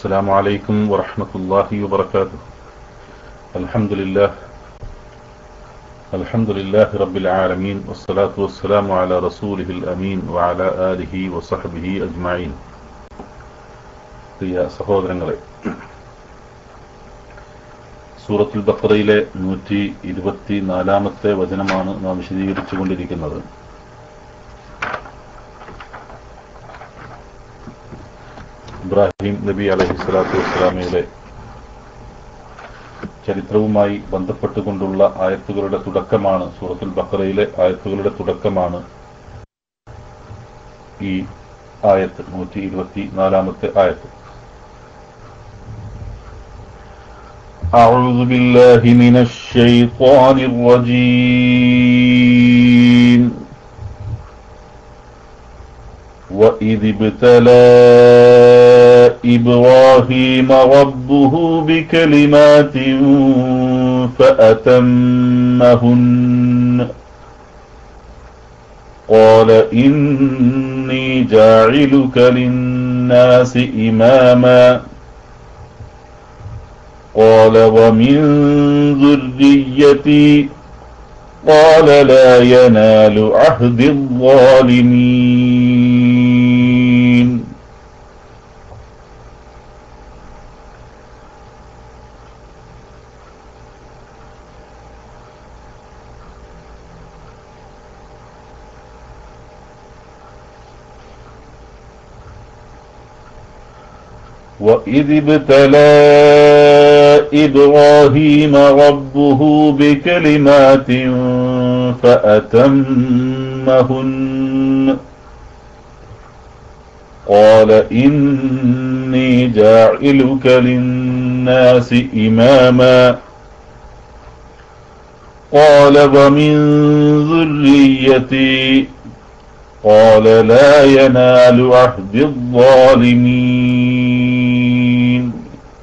السلام عليكم ورحمة الله وبركاته الحمد لله الحمد لله رب العالمين والصلاة والسلام على رسوله الأمين وعلى آله وصحبه أجمعين പ്രിയ സഹോദരങ്ങളെ സൂറത്തുൽ ബഖറയിലെ നൂറ്റി ഇരുപത്തി നാലാമത്തെ വചനമാണ് നാം വിശദീകരിച്ചു കൊണ്ടിരിക്കുന്നത് ഇബ്രാഹിം നബി അലഹി സ്വലാത്തു വസ്സലാമയുടെ ചരിത്രവുമായി ബന്ധപ്പെട്ടുകൊണ്ടുള്ള ആയത്തുകളുടെ തുടക്കമാണ് സൂറത്തുൽ ബഖറയിലെ ആയത്തുകളുടെ തുടക്കമാണ് ഈ ആയത്ത് നൂറ്റി ഇരുപത്തി നാലാമത്തെ ആയത്ത് أعوذ بالله من الشيطان الرجيم وإذ ابتلى إبراهيم ربه بكلمات فأتمهن قال إني جاعلك للناس إماما قال ومن ذريتي قال لا ينال عهد الظالمين وإذ ابتلى إبراهيم ربه بكلمات فأتمهن قال إني جاعلك للناس إماما قال ومن ذريتي قال لا ينال عهد الظالمين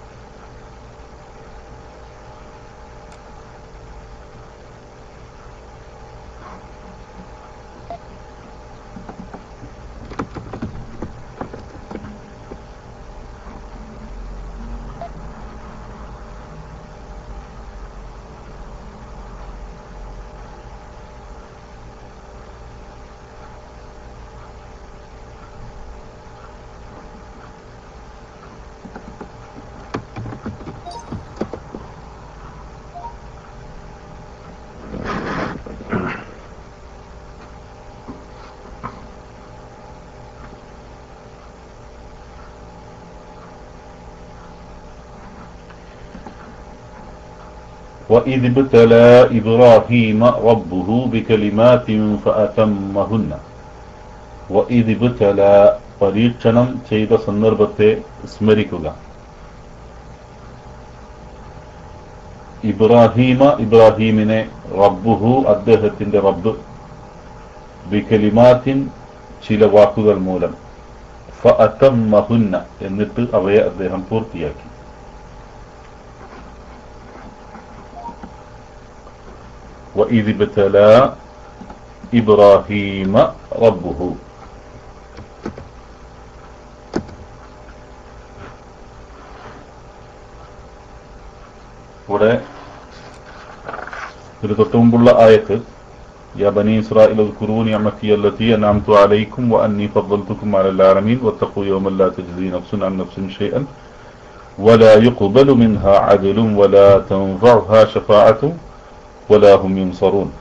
وإذ ابتلى إبراهيم ربه بكلمات فأتمهن وإذ ابتلى പരീക്ഷണം ചെയ്ത സന്ദർഭത്തെ സ്മരിക്കുക ഇബ്രാഹീമ ഇബ്രാഹീമിനെ റബ്ബുഹു അദ്ദേഹത്തിന്റെ റബ്ബ് ബികലിമാത്തിൻ ചില വാക്കുകൾ മൂലം ഫഅതമ്മഹുന്ന എന്നിട്ട് അവയെ അദ്ദേഹം പൂർത്തിയാക്കി وإذ ابتلى إبراهيم ربه ഇവിടെ ഇതിന് തൊട്ട് മുമ്പുള്ള ആയത്ത് يا بني إسرائيل اذكروا نعمتي التي أنعمت عليكم وأني فضلتكم على العالمين واتقوا يوما لا تجزي نفس عن نفس شيئا ولا يقبل منها عدل ولا تنفعها شفاعة ولا هم ينصرون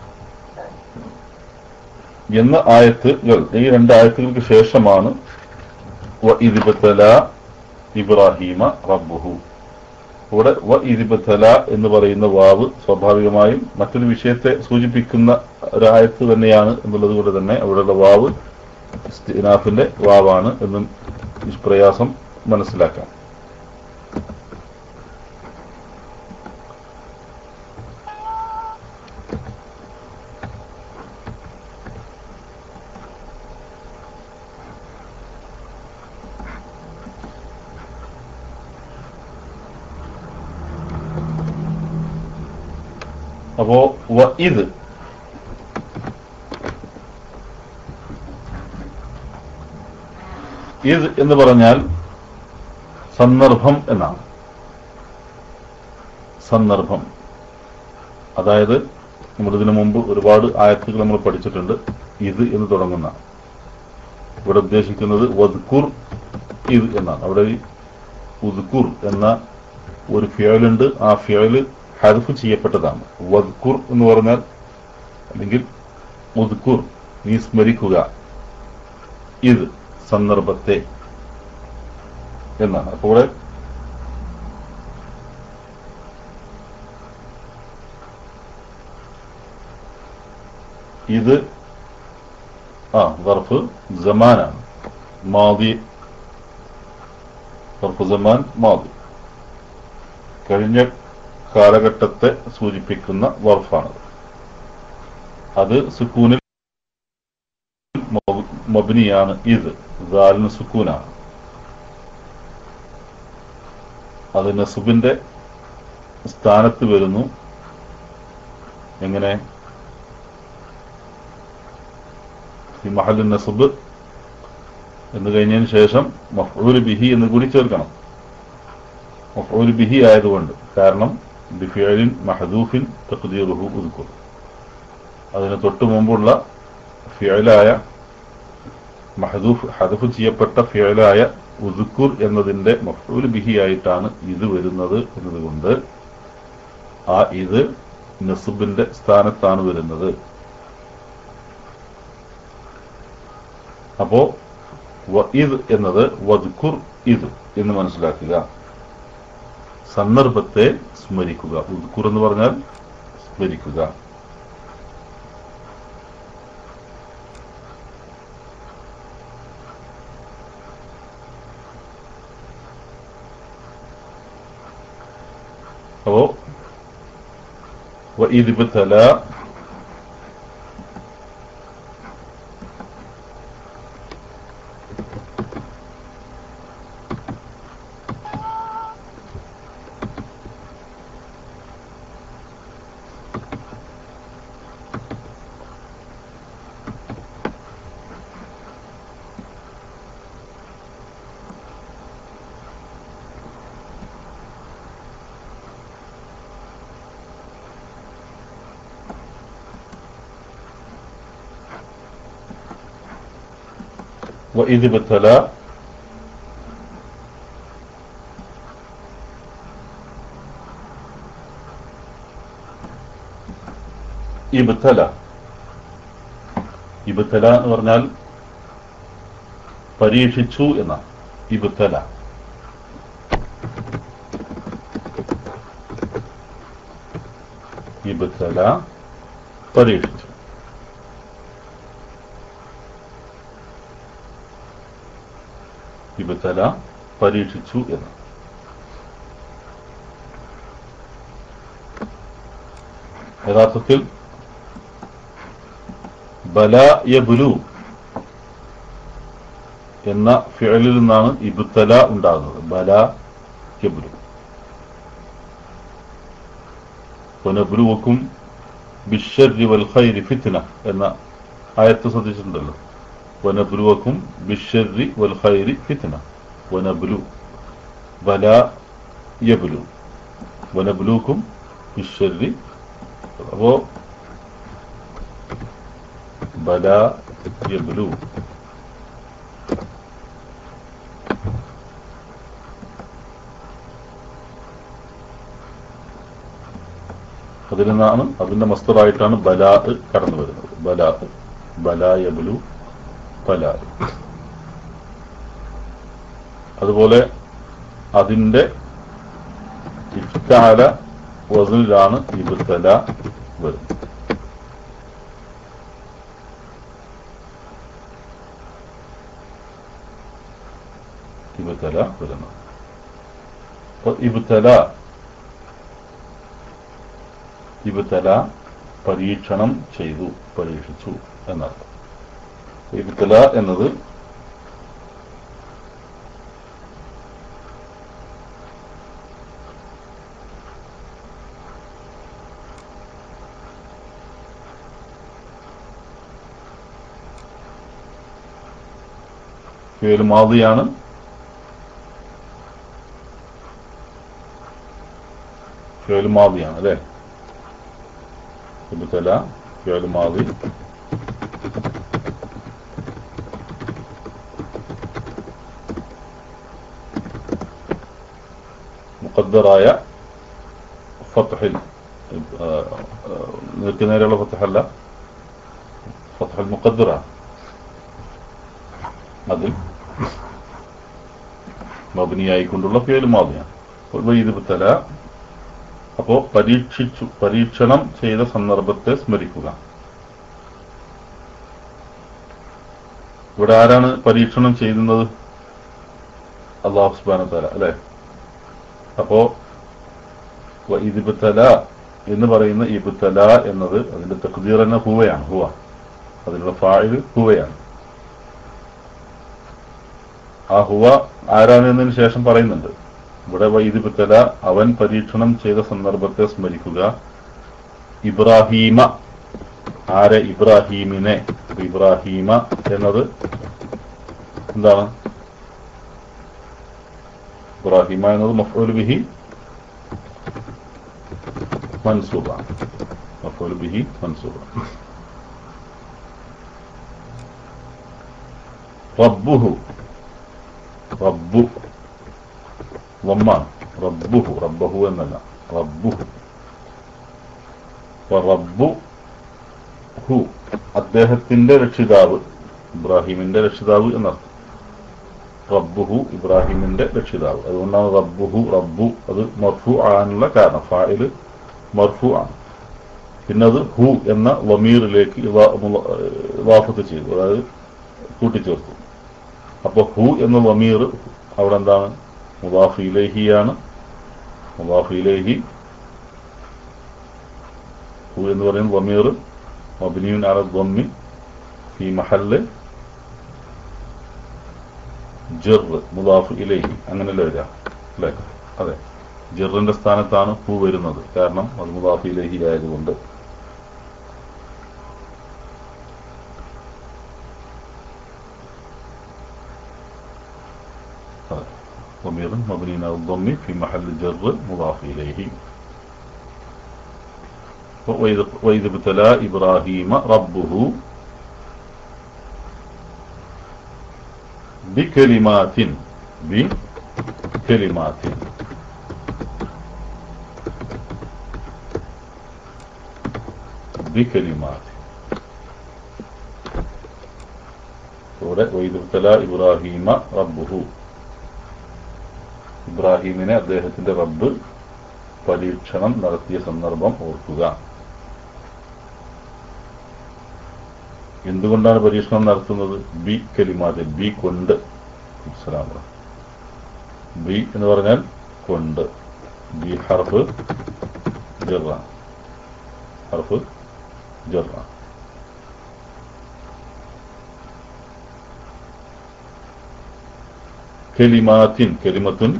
എന്ന ആയത്തുകൾ ഈ രണ്ട് ആയത്തുകൾക്ക് ശേഷമാണ് വ ഇതിബത്തല ഇബ്രാഹീമ റബ്ബുഹു ഇവിടെ വ ഇതിബത്തല എന്ന് പറയുന്ന വാവ് സ്വാഭാവികമായും മറ്റൊരു വിഷയത്തെ സൂചിപ്പിക്കുന്ന ഒരായത്ത് തന്നെയാണ് എന്നുള്ളത് കൊണ്ട് തന്നെ അവിടെയുള്ള വാവ് ഇസ്തിനാഫിന്റെ വാവാണ് എന്നും നിഷ്പ്രയാസം മനസ്സിലാക്കാം അപ്പോ വ ഇത് ഇത് എന്ന് പറഞ്ഞാൽ സന്ദർഭം എന്നാണ് സന്ദർഭം അതായത് നമ്മൾ ഇതിനു മുമ്പ് ഒരുപാട് ആയത്തുകൾ നമ്മൾ പഠിച്ചിട്ടുണ്ട് ഇത് എന്ന് തുടങ്ങുന്ന ഇവിടെ ഉദ്ദേശിക്കുന്നത് വദ്കുർ ഇത് എന്നാണ് അവിടെ ഈ ഉദ്കുർ എന്ന ഒരു ഫിയലുണ്ട് ആ ഫിയല് ഹർഫ് ചെയ്യപ്പെട്ടതാണ് വദ്കുർ എന്ന് പറഞ്ഞാൽ അല്ലെങ്കിൽ ഉദ്കുർ നീ സ്മരിക്കുക ഇത് സന്ദർഭത്തെ എന്നാണ് അപ്പോൾ ഇവിടെ ഇത് ആ വർഫ് ജമാനാണ് മാതി വർഫ് ജമാൻ മാതി കഴിഞ്ഞ കാലഘട്ടത്തെ സൂചിപ്പിക്കുന്ന വർഫാണത് അത് സുക്കൂനിൽ മബ്- മബ്നിയാണ് ഇത് ദാലിന് സുക്കൂനാണ് അത് നസുബിന്റെ സ്ഥാനത്ത് വരുന്നു എങ്ങനെ ഈ മഹൽ നസുബ് എന്ന് കഴിഞ്ഞതിന് ശേഷം മഫ്ഊൽ ബിഹി എന്ന് കൂടി ചേർക്കണം മഫ്ഊൽ ബിഹി ആയതുകൊണ്ട് കാരണം ബിഫിയലിൻ മഹദൂഫിൻ തഖ്ദീറുഹു ഉദ്കുർ അതിന് തൊട്ടു മുമ്പുള്ള ഫിയലായ മഹദൂഫ് ഹദഫ് ചെയ്യപ്പെട്ട ഫിയലായ ഉദുക്കുർ എന്നതിന്റെ മഫ്ഊൽ ബിഹി ആയിട്ടാണ് ഇത് വരുന്നത് എന്നതുകൊണ്ട് ആ ഇത് നസുബിന്റെ സ്ഥാനത്താണ് വരുന്നത് അപ്പോ ഇത് എന്നത് വദ്കുർ ഇത് എന്ന് മനസ്സിലാക്കുക സന്ദർഭത്തെ സ്മരിക്കുക ഉദ്കുർ എന്ന് പറഞ്ഞാൽ സ്മരിക്കുക അപ്പോ وإذ ابتلى وإذ ابتلى ഇബ്തല ഇബ്തല എന്ന് പറഞ്ഞാൽ പരീക്ഷിച്ചു എന്ന ഇബ്തല ഇബ്തല പരീക്ഷിച്ചു ഇബ്തല പരീക്ഷിച്ചു എന്ന് യഥാർത്ഥത്തിൽ ബല യബുലു എന്ന ഫിഴലിൽ നിന്നാണ് ഇബ്തല ഉണ്ടാകുന്നത് ബല യബുലു വനബുലുവക്കും ബിഷരി വൽ ഖൈരി ഫിത്ന എന്ന ആയത്ത് ശ്രദ്ധിച്ചിട്ടുണ്ടല്ലോ വനബുലുവക്കും ബിഷരി വൽ ഖൈരി ഫിത്ന വനബുലു ബല യബുലു വനബുലുക്കും ബിഷരി അപ്പോ ബല യബ്ലു അതിൽ നിന്നാണ് അതിന്റെ മസ്തറായിട്ടാണ് ബലാ കടന്നു വരുന്നത് ബലാ ബലാ യബ്ലു ബലാ അതുപോലെ അതിന്റെ ഇഫ്താല വസനിലാണ് ഇബ്തല വരുന്നത് ഇബ്തല വരുന്നത് അപ്പൊ ഇബ്തല ഇബ്തല പരീക്ഷണം ചെയ്തു പരീക്ഷിച്ചു എന്നർത്ഥം ഇബ്തല എന്നത് ഫിയൽ മാദിയാണ് ഫിയോൽ മാവിയാണ് അല്ലേ ഇബുത്തല ഫിയോൽ മാവി മുഖദ്ദറായ ഫത്ഹിൽ നേർക്ക് നേരെയുള്ള ഫത്തഹല്ല ഫത്തഹൽ മുഖദ്ദറ അതിൽ മബനിയായിക്കൊണ്ടുള്ള ഫിയോൽ മാവിയാണ് ഇബുത്തല അപ്പോ പരീക്ഷിച്ചു പരീക്ഷണം ചെയ്ത സന്ദർഭത്തെ സ്മരിക്കുക ഇവിടെ ആരാണ് പരീക്ഷണം ചെയ്യുന്നത് അള്ളാഹു സുബാന തല അല്ലെ അപ്പോ ഇതിബുത്തല എന്ന് പറയുന്ന ഇബുത്തല എന്നത് അതിന്റെ തഖ്ദീർ എന്ന ഹുവയാണ് ഹുവ അതിനുള്ള ഫായില് ഹുവയാണ് ആ ഹുവ ആരാണ് എന്നതിന് ശേഷം പറയുന്നുണ്ട് ഇവിടെ വൈദിബുത്തല അവൻ പരീക്ഷണം ചെയ്ത സന്ദർഭത്തെ സ്മരിക്കുക ഇബ്രാഹീമ ആരെ ഇബ്രാഹീമിനെ ഇബ്രാഹീമ എന്നത് എന്താണ് ഇബ്രാഹിമ എന്നത് മഫൂൽ ബിഹി മൻസൂബ മഫൂൽ ബിഹി മൻസൂബ റബ്ബുഹു റബ്ബു വമ്മാണ് റബ്ബുഹു റബ്ബഹു എന്നല്ല റബ്ബുഹു റബ്ബു ഹു അദ്ദേഹത്തിന്റെ രക്ഷിതാവ് ഇബ്രാഹിമിന്റെ രക്ഷിതാവ് എന്നർത്ഥം റബ്ബുഹു ഇബ്രാഹിമിന്റെ രക്ഷിതാവ് അതുകൊണ്ടാണ് റബ്ബുഹു റബ്ബു അത് മർഫു ആകാനുള്ള കാരണം ഫായില് മർഫു ആണ് പിന്നെ അത് ഹു എന്ന വമീറിലേക്ക് ഇവാഫത്ത് ചെയ്തു അതായത് കൂട്ടിച്ചേർത്തു അപ്പൊ ഹു എന്ന വമീർ അവിടെ എന്താണ് മുദാഫ് ഇലഹിയാണ് മുദാഫ് ഇലഹി ഹു എന്ന് പറയുന്നത് വമീർ മബിനിയുൻ അല ദ്വമ്മി ഫി മഹല്ല് ജർ മുദാഫ് ഇലഹി അങ്ങനെയല്ലേ വരിക അല്ലേ അതെ ജറിന്റെ സ്ഥാനത്താണ് ഹു വരുന്നത് കാരണം അത് മുദാഫ് ഇലഹി ആയതുകൊണ്ട് ضمير مبني على الضم في محل جر مضاف إليه وإذ وإذ ابتلى إبراهيم ربه بكلمات بكلمات بكلمات وإذ ابتلى إبراهيم ربه ഇബ്രാഹിമിനെ അദ്ദേഹത്തിന്റെ റബ്ബ് പരീക്ഷണം നടത്തിയ സന്ദർഭം ഓർക്കുക എന്തുകൊണ്ടാണ് പരീക്ഷണം നടത്തുന്നത് ബി കലിമാതിൽ ബി കൊണ്ട് അസ്സലാം ബി എന്ന് പറഞ്ഞാൽ കൊണ്ട് ബി ഹർഫ് ജറ ഹർഫ് ജറ കലിമാത്തിൻ കലിമത്തുൻ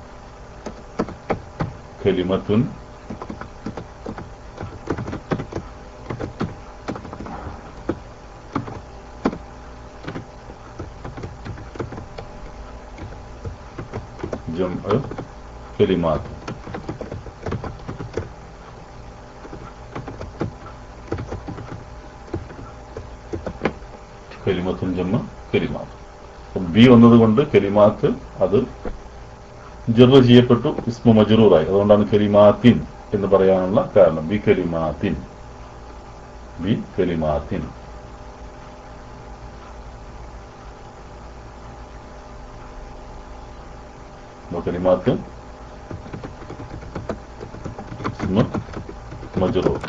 കലിമത്തുൻ جمع كلمات കലിമത്തും ജമ്മ കലിമാത്ത് ബി വന്നതുകൊണ്ട് കലിമാത്ത് അത് ജറ് ചെയ്യപ്പെട്ടു ഇസ്മു മജറൂറായി അതുകൊണ്ടാണ് കലിമാത്തിൻ എന്ന് പറയാനുള്ള കാരണം ബി കലിമാത്തിൻ ബി കലിമാത്തിൻ കലിമാത്ത് ഇസ്മു മജറൂർ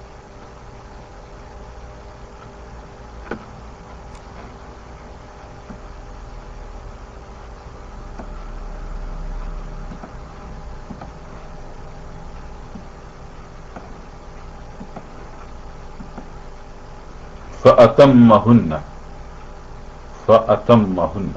فأتمهن فأتمهن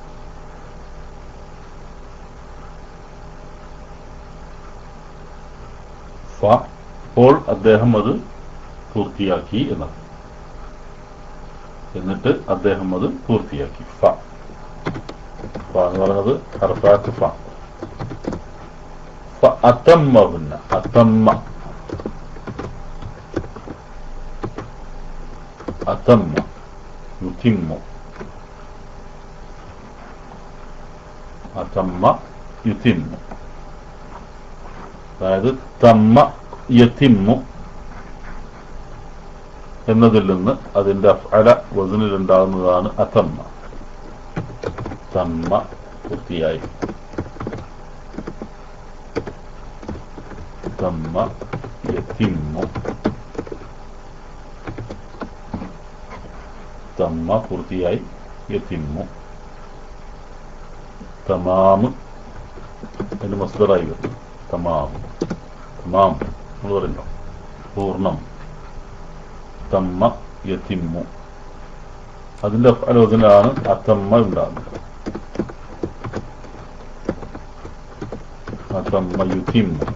ഫ അപ്പോൾ അദ്ദേഹം അത് പൂർത്തിയാക്കി എന്നത് എന്നിട്ട് അദ്ദേഹം അത് പൂർത്തിയാക്കി ഫ ഫ എന്ന് പറയുന്നത് ഹർഫാത്ത് ഫ ഫ അത്തമ്മഹുന്ന അത്തമ്മ അത്തമ്മ യുത്തിമ്മു അത്തമ്മ യുത്തിമ്മു അതായത് തമ്മ യത്തിമ്മു എന്നതിൽ നിന്ന് അതിന്റെ അഫ്അല വസനിലുണ്ടാകുന്നതാണ് അത്തമ്മ തമ്മ പൂർത്തിയായി തമ്മ യത്തിമ്മു തമ്മ പൂർത്തിയായി യത്തിമ്മു തമാമ് എന്ന് മസ്ദറായി വരുന്നു തമാം തമാം എന്ന് പറയുന്നു പൂർണ്ണം തമ്മ യത്തിമ്മു അതിന്റെ ആലോചനയാണ് അത്തമ്മ ഉണ്ടാകുന്നത് അത്തമ്മ യുത്തിമ്മു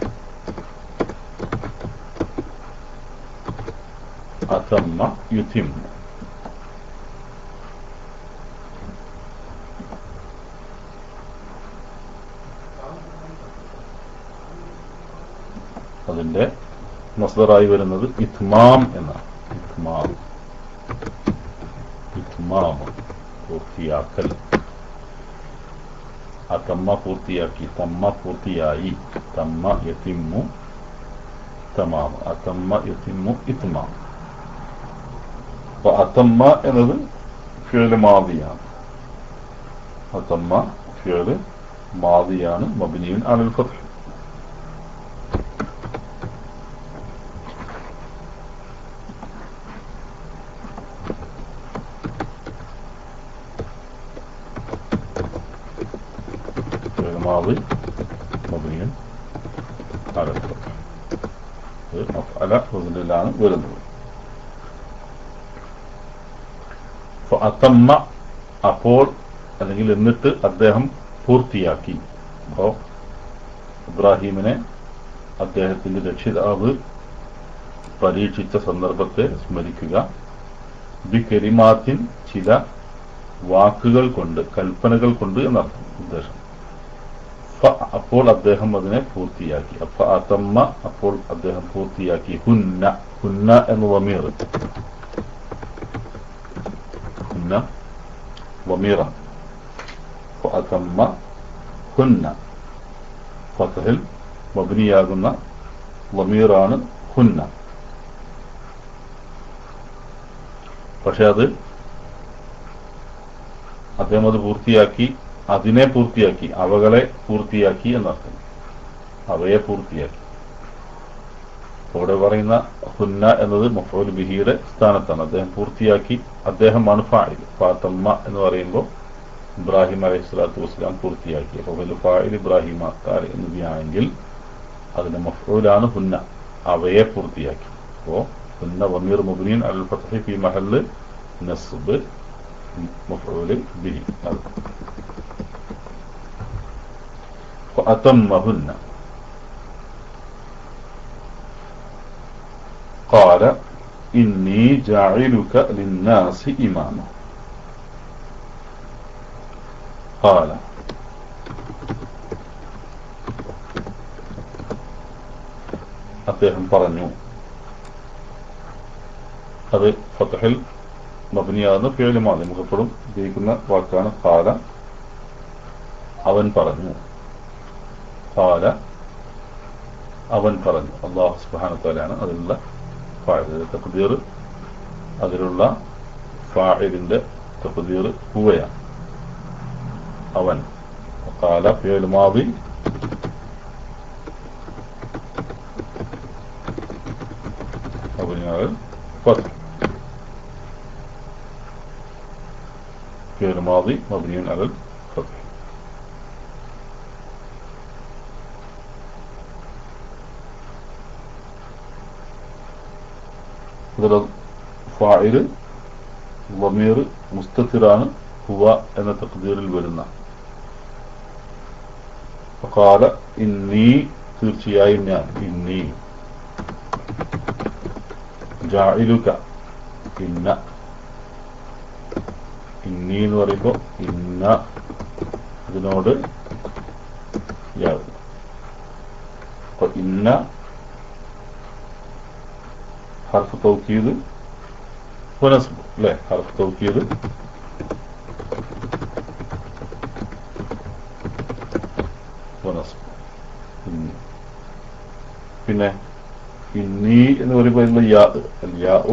അത്തമ്മ യുത്തിമ്മു അതിന്റെ മസ്ദറായി വരുന്നത് ഇത്മാം എന്നാണ് ഇത്മാം ഇത്മാം പൂർത്തിയാക്കൽ ആ തമ്മ പൂർത്തിയാക്കി തമ്മ പൂർത്തിയായി തമ്മ യത്തിമ്മു തമാം ആ തമ്മ യത്തിമ്മു ഇത്മാം അപ്പൊ അത്തമ്മ എന്നത് ഫിയല് മാതിയാണ് അത്തമ്മ ഫിയല് മാതിയാണ് മബിനിയൻ അലൽ ഫത്ഹ് الماضي مبني على الفتح مفعل وزنലാണ് വരുന്നത് അത്തമ്മ അപ്പോൾ അല്ലെങ്കിൽ എന്നിട്ട് അദ്ദേഹം പൂർത്തിയാക്കി അപ്പോ ഇബ്രാഹിമിനെ അദ്ദേഹത്തിന്റെ രക്ഷിതാവ് പരീക്ഷിച്ച സന്ദർഭത്തെ സ്മരിക്കുക ബി കെരിമാത്തിൻ ചില വാക്കുകൾ കൊണ്ട് കൽപ്പനകൾ കൊണ്ട് എന്നർത്ഥം ഉദ്ദേശം ഫ അപ്പോൾ അദ്ദേഹം അതിനെ പൂർത്തിയാക്കി അപ്പൊ അതമ്മ അപ്പോൾ അദ്ദേഹം പൂർത്തിയാക്കി ഹുന്ന ഹുന്ന എന്ന് വമീർ ഹുന്ന വമീറ അതമ്മ ഹുന്ന ഫതഹിൽ മബിനിയാകുന്ന വമീറാണ് ഹുന്ന പക്ഷെ അത് അദ്ദേഹം അത് പൂർത്തിയാക്കി അതിനെ പൂർത്തിയാക്കി അവകളെ പൂർത്തിയാക്കി എന്നർത്ഥം അവയെ പൂർത്തിയാക്കി ഇവിടെ പറയുന്ന ഹുന്ന എന്നത് മഫോൽ ബിഹിയുടെ സ്ഥാനത്താണ് അദ്ദേഹം പൂർത്തിയാക്കി അദ്ദേഹമാണ് ഫായിൽ ഫാത്തമ്മ എന്ന് പറയുമ്പോൾ ഇബ്രാഹിം അലൈഹി സ്വലാത്തു വസ്സലാം പൂർത്തിയാക്കി അപ്പോൾ ഫായിൽ ഇബ്രാഹിം അക്കാർ എന്നിവയാണെങ്കിൽ അതിന്റെ മഫൂലാണ് ഹുന്ന അവയെ പൂർത്തിയാക്കി അപ്പോ ഹുന്ന വമീർ മുബിനീൻ അൽ ഫത്തഹി ഫി മഹല് നസ്ബ് മഫൂല് ബിഹി അത് فأتمهن قال إني جاعلك للناس إماما قال അദ്ദേഹം പറഞ്ഞു അത് ഫത്തഹിൽ മബനിയാകുന്ന ഫിയലുമാണ് നമുക്ക് എപ്പോഴും ഉപയോഗിക്കുന്ന വാക്കാണ് കാല അവൻ പറഞ്ഞു കാല അവൻ പറഞ്ഞു അള്ളാഹു സുബാനത്താലാണ് അതിലുള്ള ഫാഇൽ തഖ്ദീർ അതിലുള്ള ഫാഇലിന്റെ തഖ്ദീർ ഹുവയാണ് അവൻ കാല ഫിയൽ മാദി مبني على الفتح فعل ماضي مبني على الفتح ഇതിൽ ഫായില് വമീർ മുസ്തത്തിറാണ് ഹുവ എന്ന തക്തീറിൽ വരുന്ന കാല ഇന്നീ തീർച്ചയായും ഞാൻ ഇന്നീ ജായിലുക ഇന്ന ഇന്നി എന്ന് പറയുമ്പോൾ ഇന്ന ഇതിനോട് യാവ് അപ്പൊ ഇന്ന ഹർഫ് തൗക്കീത് വനസ്ബ് അല്ലെ ഹർഫ് തൗക്കീത് വനസ്ബ് ഇന്ന്. പിന്നെ ഇന്നീ എന്ന് പറയുമ്പോൾ യാ അൽ യാഉ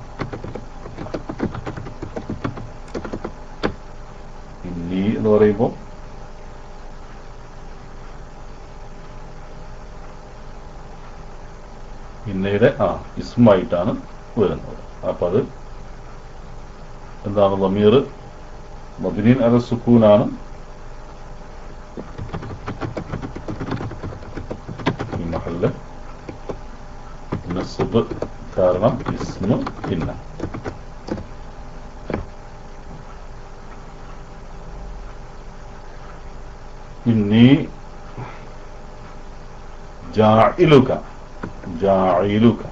ഇന്നീ എന്ന് പറയുമ്പോൾ ഇന്നയുടെ ആ ഇസ്മായിട്ടാണ് വരുന്നത് അപ്പൊ അത് എന്താണ് ലമീർ മദിനീൻ അല സുക്കൂനാണ് ഈ മഹല്ല് നസ്ബ് കാരണം ഇസ്മ ഇന്ന ഇന്നി ജാഇലുക ജാഇലുക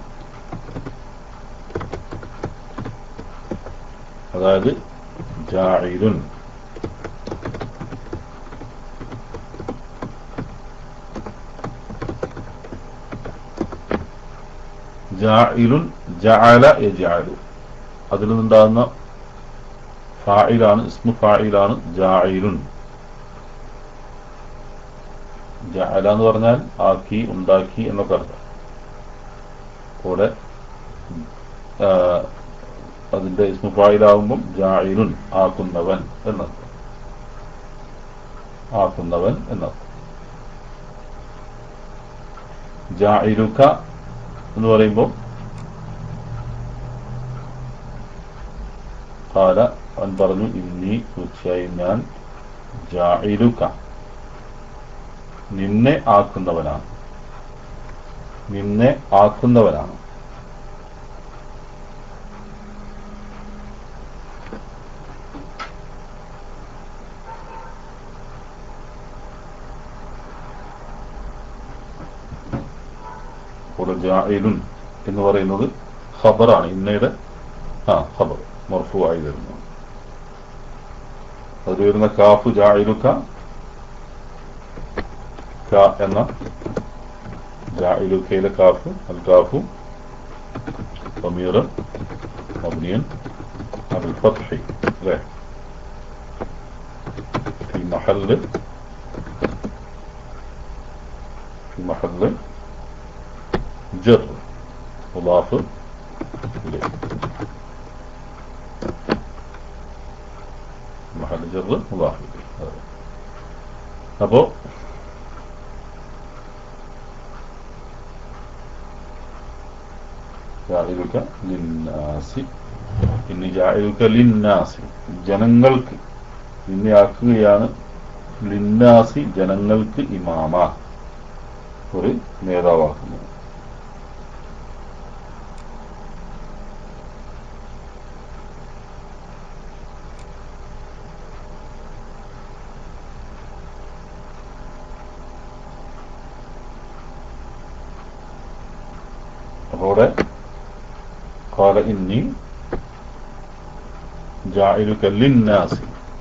അതായത് ജാഇലുൻ ജാഇലുൻ ജഅല യജഅലു അതിൽ നിന്നുണ്ടാകുന്ന ഫായിലാണ് ഇസ്മു ഫായിലാണ് ജാഇലുൻ ജഅല എന്ന് പറഞ്ഞാൽ ആക്കി ഉണ്ടാക്കി എന്നൊക്കെ അർത്ഥം കൂടെ ആ, അതിന്റെ ഇസ്മു ഫായിലാവുമ്പം ജാഇലുൻ ആക്കുന്നവൻ എന്നർത്ഥം ആക്കുന്നവൻ എന്നർത്ഥം ജാഇലുക എന്ന് പറയുമ്പോൾ കാല അവൻ പറഞ്ഞു ഇന്നീ തീർച്ചയായും ഞാൻ ജാഇലുക നിന്നെ ആക്കുന്നവനാണ് നിന്നെ ആക്കുന്നവനാണ് ഇവിടെ ജാഇലുൻ എന്ന് പറയുന്നത് ഖബറാണ് ഇന്നയുടെ ആ ഖബർ മർഫു ആയി വരുന്നു അതിൽ വരുന്ന കാഫ് ജാഇലുക ക എന്ന ജാഇലുക്കയിലെ കാഫ് അൽ കാഫു ضمير مبني على الفتح له في محل في محل جر مضاف إليه محل جر مضاف إليه أبو ജാഹിലുക ലിന്നാസി ഇനി ജാഹിലുക ലിന്നാസി ജനങ്ങൾക്ക് നിന്നെ ആക്കുകയാണ് ലിന്നാസി ജനങ്ങൾക്ക് ഇമാമ ഒരു നേതാവാക്കുന്നത് അപ്പൊ അവിടെ قال إني جاعلك للناس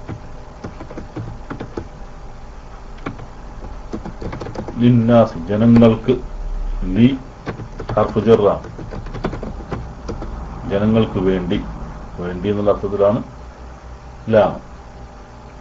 ലിന്നാസ് ജനങ്ങൾക്ക് ലി ഹർഫ് ജറ ജനങ്ങൾക്ക് വേണ്ടി വേണ്ടി എന്നുള്ള അർത്ഥത്തിലാണ് ലാം